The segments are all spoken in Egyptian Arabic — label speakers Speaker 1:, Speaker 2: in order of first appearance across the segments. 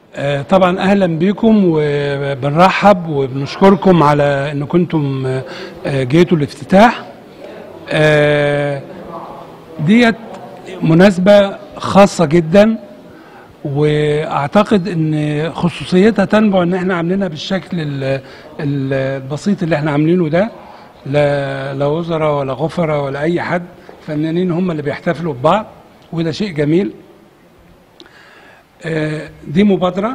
Speaker 1: آه، طبعا اهلا بكم وبنرحب وبنشكركم على ان كنتم آه، جيتوا الافتتاح آه، ديت مناسبة خاصة جدا واعتقد ان خصوصيتها تنبع ان احنا عاملينها بالشكل ال- ال- البسيط اللي احنا عاملينه ده لا لا وزراء ولا غفرة ولا اي حد فنانين هم اللي بيحتفلوا ببعض وده شيء جميل آه، دي مبادرة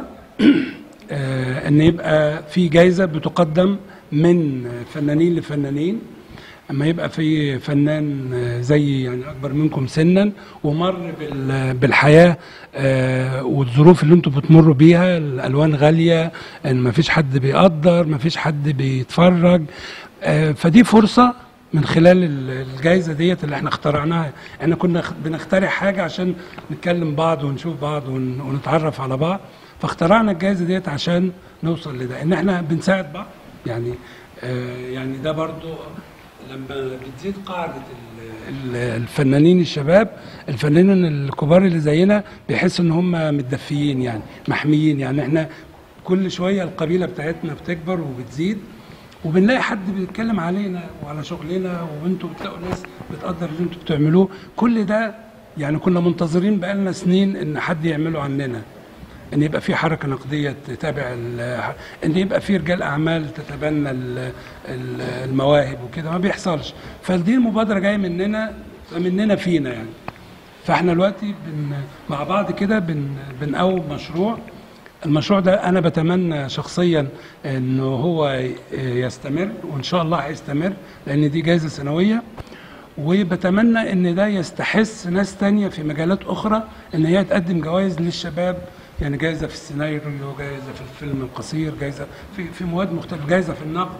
Speaker 1: آه، ان يبقى في جايزة بتقدم من فنانين لفنانين اما يبقى في فنان آه، زي يعني اكبر منكم سنا ومر بال- بالحياه آه، والظروف اللي انتم بتمروا بيها الالوان غاليه ان ما فيش حد بيقدر ما فيش حد بيتفرج آه، فدي فرصه من خلال ال- الجائزه ديت اللي احنا اخترعناها احنا كنا خ- بنخترع حاجه عشان نتكلم بعض ونشوف بعض ون- ونتعرف على بعض فاخترعنا الجائزه ديت عشان نوصل لده ان احنا بنساعد بعض يعني آه، يعني ده برضو لما بتزيد قاعدة ال- ال- الفنانين الشباب الفنانين الكبار اللي زينا بيحسوا ان هم متدفيين يعني محميين يعني احنا كل شوية القبيلة بتاعتنا بتكبر وبتزيد وبنلاقي حد بيتكلم علينا وعلى شغلنا وانتوا بتلاقوا ناس بتقدر اللي انتوا بتعملوه كل ده يعني كنا منتظرين بقالنا سنين ان حد يعمله عننا ان يبقى في حركه نقديه تتابع ال- ان يبقى في رجال اعمال تتبنى ال- ال- المواهب وكده ما بيحصلش فدي المبادره جايه مننا مننا فينا يعني فاحنا دلوقتي بن مع بعض كده بن بنقوم مشروع المشروع ده انا بتمنى شخصيا انه هو يستمر وان شاء الله هيستمر لان دي جائزه سنويه وبتمنى ان ده يستحث ناس تانية في مجالات اخرى ان هي تقدم جوائز للشباب يعني جائزه في السيناريو جائزه في الفيلم القصير جائزه في في مواد مختلفه جائزه في النقد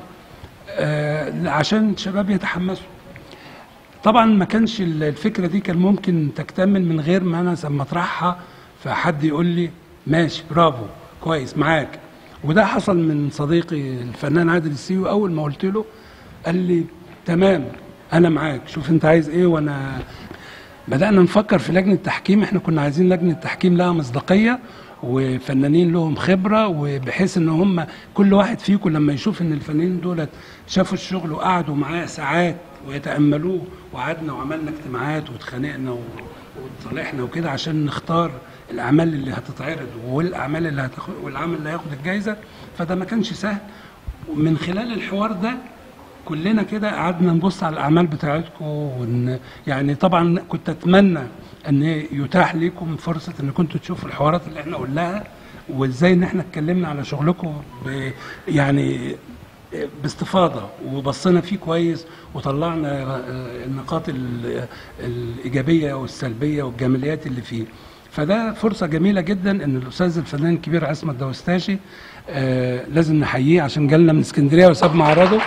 Speaker 1: آه عشان الشباب يتحمسوا طبعا ما كانش ال- الفكره دي كان ممكن تكتمل من غير ما انا لما اطرحها فحد يقول لي ماشي برافو كويس معاك وده حصل من صديقي الفنان عادل السيوي اول ما قلت له قال لي تمام انا معاك شوف انت عايز ايه وانا بدانا نفكر في لجنه تحكيم احنا كنا عايزين لجنه تحكيم لها مصداقيه وفنانين لهم خبره وبحيث ان هم كل واحد فيكم لما يشوف ان الفنانين دولت شافوا الشغل وقعدوا معاه ساعات ويتاملوه وقعدنا وعملنا اجتماعات واتخانقنا و- وتصالحنا وكده عشان نختار الاعمال اللي هتتعرض والاعمال اللي هتاخد والعمل اللي هياخد الجائزه فده ما كانش سهل ومن خلال الحوار ده كلنا كده قعدنا نبص على الاعمال بتاعتكم ون... يعني طبعا كنت اتمنى ان يتاح لكم فرصه ان كنتوا تشوفوا الحوارات اللي احنا قلناها وازاي ان احنا اتكلمنا على شغلكم ب... يعني باستفاضه وبصينا فيه كويس وطلعنا آه، النقاط ال- الايجابيه والسلبيه والجماليات اللي فيه فده فرصه جميله جدا ان الاستاذ الفنان الكبير عصمت دوستاشي آه لازم نحييه عشان جالنا من اسكندريه وساب معرضه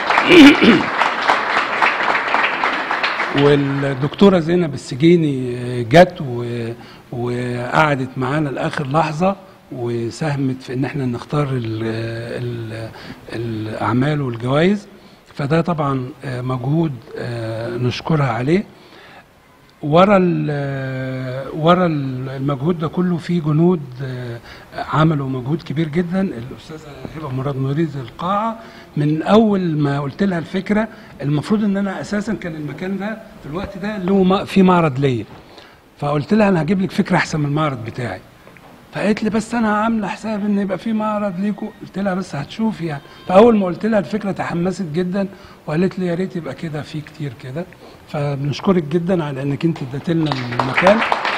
Speaker 1: والدكتوره زينب السجيني جت و- وقعدت معانا لاخر لحظه وساهمت في ان احنا نختار ال ال الاعمال والجوائز فده طبعا آه، مجهود آه، نشكرها عليه ورا ال- ورا المجهود ده كله في جنود آه، عملوا مجهود كبير جدا الاستاذه هبه مراد مريد القاعه من اول ما قلت لها الفكره المفروض ان انا اساسا كان المكان ده في الوقت ده له م- في معرض ليا فقلت لها انا هجيب لك فكره احسن من المعرض بتاعي فقالت لي بس انا عامله حساب ان يبقى في معرض ليكوا قلت لها بس هتشوفي يعني فاول ما قلت لها الفكره تحمست جدا وقالت لي يا ريت يبقى كده في كتير كده فبنشكرك جدا على انك انت اديت لنا المكان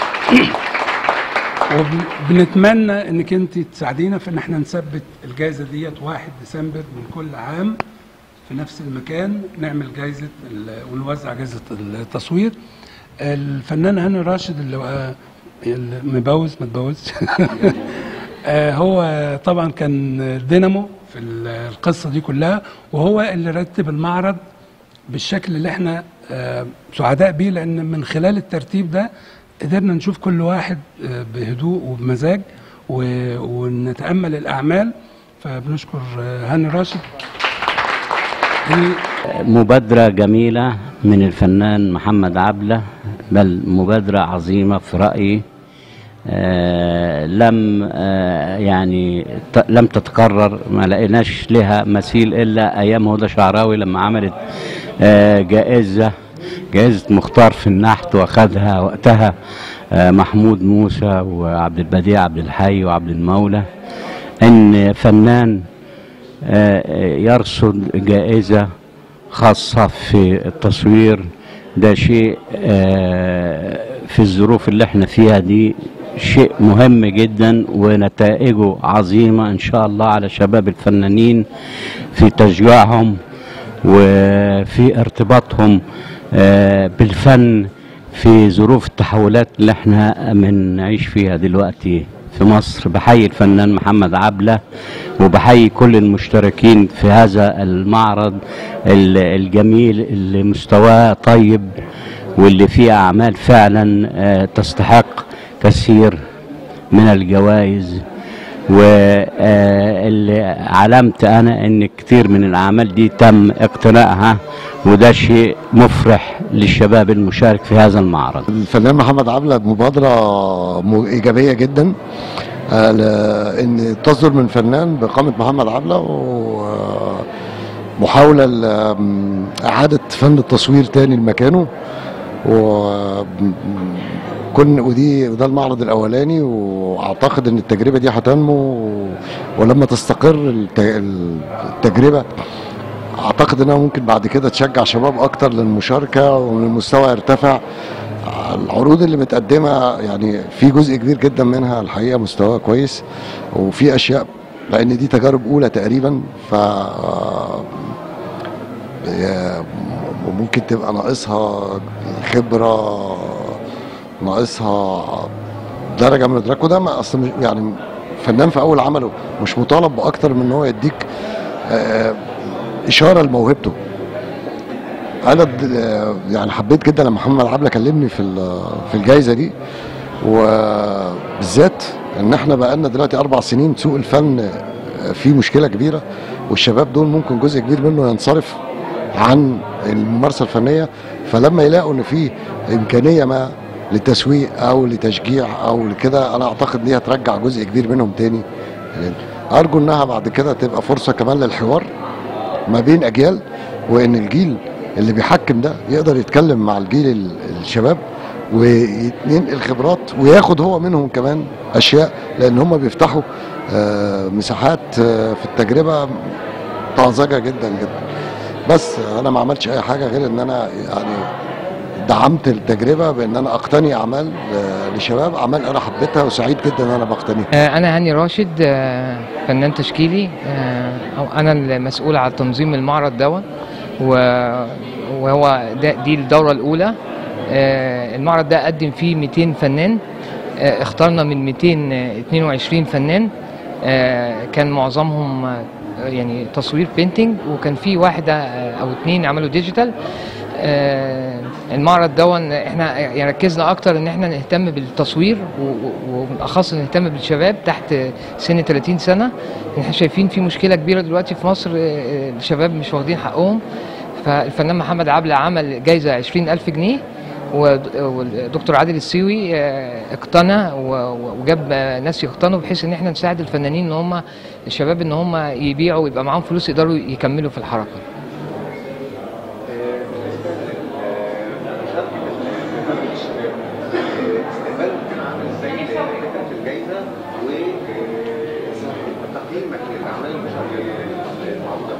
Speaker 1: وبنتمنى انك انت تساعدينا في ان احنا نثبت الجائزه ديت 1 ديسمبر من كل عام في نفس المكان نعمل جائزه ال- ونوزع جائزه التصوير الفنان هاني راشد اللي هو اللي مبوز ما تبوزش آه، هو طبعا كان دينامو في ال- القصه دي كلها وهو اللي رتب المعرض بالشكل اللي احنا آه، سعداء بيه لان من خلال الترتيب ده قدرنا نشوف كل واحد آه، بهدوء وبمزاج و- ونتامل الاعمال فبنشكر آه، هاني راشد
Speaker 2: مبادرة جميلة من الفنان محمد عبلة بل مبادرة عظيمة في رأيي آه، لم آه، يعني ت- لم تتكرر ما لقيناش لها مثيل الا ايام هدى شعراوي لما عملت آه، جائزه جائزه مختار في النحت واخذها وقتها آه، محمود موسى وعبد البديع عبد الحي وعبد المولى ان فنان آه، يرصد جائزة خاصة في التصوير ده شيء آه، في الظروف اللي احنا فيها دي شيء مهم جدا ونتائجه عظيمة ان شاء الله على شباب الفنانين في تشجيعهم وفي ارتباطهم آه، بالفن في ظروف التحولات اللي احنا بنعيش فيها دلوقتي في مصر بحيي الفنان محمد عبلة وبحيي كل المشتركين في هذا المعرض ال- الجميل اللي مستواه طيب واللي فيه أعمال فعلا آه، تستحق كثير من الجوائز واللي علمت انا ان كتير من الاعمال دي تم اقتنائها وده شيء مفرح للشباب المشارك في هذا المعرض
Speaker 3: الفنان محمد عبلة مبادرة م- إيجابية جدا آه، لأن تصدر من فنان بقامة محمد عبلة ومحاولة لإعادة فن التصوير تاني لمكانه و كن ودي وده المعرض الاولاني واعتقد ان التجربه دي هتنمو ولما تستقر الت- التجربه اعتقد انها ممكن بعد كده تشجع شباب اكتر للمشاركه وان المستوى يرتفع العروض اللي متقدمه يعني في جزء كبير جدا منها الحقيقه مستواه كويس وفي اشياء لان دي تجارب اولى تقريبا ف هي ممكن تبقى ناقصها خبره ناقصها درجه من الادراك وده ما اصلا مش- يعني فنان في اول عمله مش مطالب باكتر من ان هو يديك آه، اشاره لموهبته انا د- آه، يعني حبيت جدا لما محمد عبله كلمني في ال- في الجائزه دي وبالذات ان احنا بقالنا دلوقتي اربع سنين سوق الفن آه، فيه مشكله كبيره والشباب دول ممكن جزء كبير منه ينصرف عن الممارسه الفنيه فلما يلاقوا ان في امكانيه ما للتسويق او لتشجيع او لكده انا اعتقد دي هترجع جزء كبير منهم تاني ارجو انها بعد كده تبقى فرصه كمان للحوار ما بين اجيال وان الجيل اللي بيحكم ده يقدر يتكلم مع الجيل ال- الشباب وينقل خبرات وياخد هو منهم كمان اشياء لان هم بيفتحوا آه، مساحات آه، في التجربه طازجه جدا جدا بس انا ما عملتش اي حاجه غير ان انا يعني دعمت التجربه بان انا اقتني اعمال آه، لشباب اعمال انا حبيتها وسعيد جدا ان انا بقتنيها
Speaker 4: آه، أنا هاني راشد آه، فنان تشكيلي آه، أو أنا المسؤول على تنظيم المعرض دون و- وهو ده دي الدورة الأولى آه، المعرض ده قدم فيه 200 فنان آه، اخترنا من 222 فنان آه، كان معظمهم آه، يعني تصوير بينتينج وكان في واحدة آه، أو اتنين عملوا ديجيتال آه، المعرض دون احنا يعني ركزنا اكتر ان احنا نهتم بالتصوير و- و- وبالاخص نهتم بالشباب تحت سن 30 سنه احنا شايفين في مشكله كبيره دلوقتي في مصر آه، الشباب مش واخدين حقهم فالفنان محمد عبله عمل جايزه 20000 جنيه ود- والدكتور عادل السيوي آه، اقتنى و- و- وجاب آه، ناس يقتنوا بحيث ان احنا نساعد الفنانين ان هم الشباب ان هم يبيعوا ويبقى معاهم فلوس يقدروا يكملوا في الحركه
Speaker 5: استقبالهم كان عامل ازاي لفكره الجائزه وتقييمك للاعمال المعروضه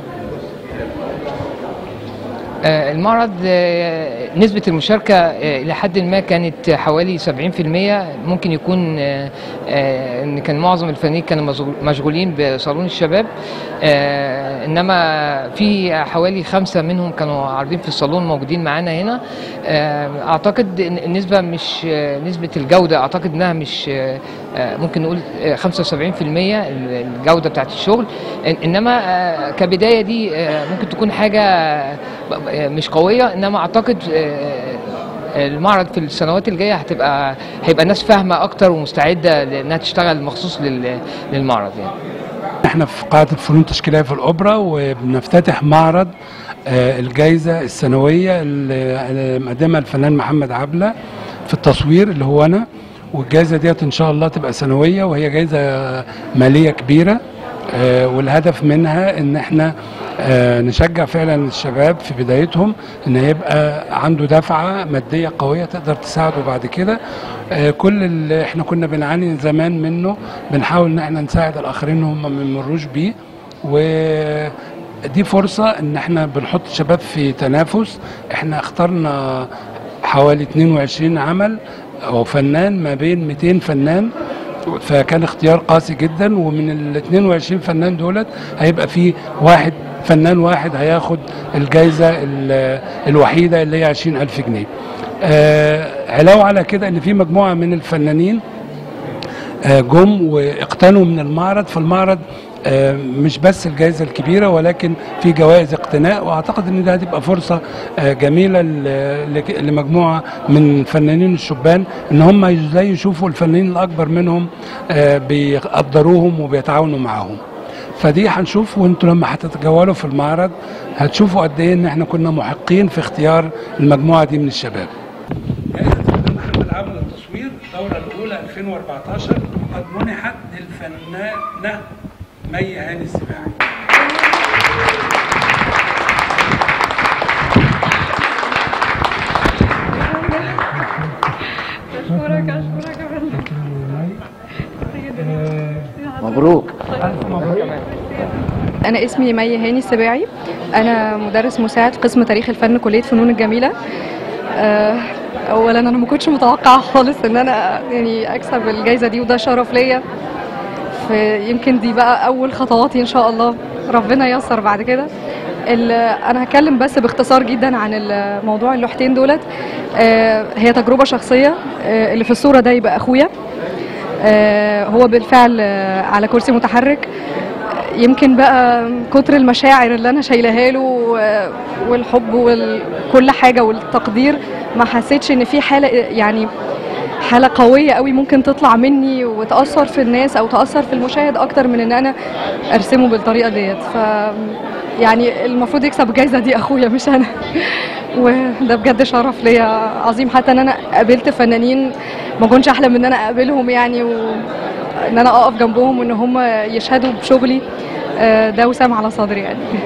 Speaker 4: آه، المعرض آه، نسبة المشاركة آه، إلى حد ما كانت حوالي 70% ممكن يكون آه، آه، إن كان معظم الفنانين كانوا مشغول- مشغولين بصالون الشباب آه، إنما في حوالي خمسة منهم كانوا عارضين في الصالون موجودين معانا هنا آه، أعتقد إن النسبة مش آه، نسبة الجودة أعتقد إنها مش آه، آه، ممكن نقول آه، 75% الجودة بتاعت الشغل إن- إنما آه، كبداية دي آه، ممكن تكون حاجة آه، مش قوية إنما أعتقد آه، المعرض في السنوات الجاية هتبقى هيبقى الناس فاهمة أكتر ومستعدة لأنها تشتغل مخصوص لل- للمعرض يعني
Speaker 1: احنا في قاعة الفنون التشكيلية في الأوبرا وبنفتتح معرض آه، الجائزة السنوية اللي اللي مقدمها الفنان محمد عبلة في التصوير اللي هو أنا والجائزه ديت ان شاء الله تبقى سنويه وهي جائزه ماليه كبيره آه، والهدف منها ان احنا آه، نشجع فعلا الشباب في بدايتهم ان يبقى عنده دفعه ماديه قويه تقدر تساعده بعد كده آه، كل اللي احنا كنا بنعاني زمان منه بنحاول ان احنا نساعد الاخرين ان هم ما يمروش بيه ودي فرصه ان احنا بنحط الشباب في تنافس احنا اخترنا حوالي 22 عمل او فنان ما بين 200 فنان فكان اختيار قاسي جدا ومن ال 22 فنان دولت هيبقى في واحد فنان واحد هياخد الجائزة ال- الوحيدة اللي هي 20000 جنيه آه علاوة على كده ان في مجموعة من الفنانين آه، جم واقتنوا من المعرض فالمعرض آه، مش بس الجائزة الكبيرة ولكن في جوائز اقتناء واعتقد ان ده هتبقى فرصة آه، جميلة ل- لك- لمجموعة من فنانين الشبان ان هم ازاي يشوفوا الفنانين الاكبر منهم آه، بيقدروهم وبيتعاونوا معاهم فدي هنشوف وانتوا لما هتتجولوا في المعرض هتشوفوا قد ايه ان احنا كنا محقين في اختيار المجموعة دي من الشباب جائزة الفنان محمد عامل التصوير الدورة الأولى 2014 قد منحت للفنانة مي هاني السباعي.
Speaker 6: اشكرك اشكرك يا فندم
Speaker 3: مبروك
Speaker 6: انا اسمي مي هاني السباعي انا مدرس مساعد قسم تاريخ الفن كليه فنون الجميله آه، اولا انا ما كنتش متوقعه خالص ان انا يعني اكسب الجائزه دي وده شرف ليا فيمكن دي بقى اول خطواتي ان شاء الله ربنا ييسر بعد كده ال- انا هتكلم بس باختصار جدا عن الموضوع اللوحتين دولت آه، هي تجربه شخصيه آه، اللي في الصوره ده يبقى اخويا آه، هو بالفعل آه، على كرسي متحرك يمكن بقى كتر المشاعر اللي انا شايلاها له و- والحب وكل حاجه والتقدير ما حسيتش ان في حاله يعني حاله قويه قوي ممكن تطلع مني وتاثر في الناس او تاثر في المشاهد اكتر من ان انا ارسمه بالطريقه ديت ف يعني المفروض يكسب الجايزه دي اخويا مش انا وده بجد شرف ليا عظيم حتى ان انا قابلت فنانين ما كنتش احلم ان انا اقابلهم يعني وان انا اقف جنبهم وان هم يشهدوا بشغلي آه، ده وسام على صدري يعني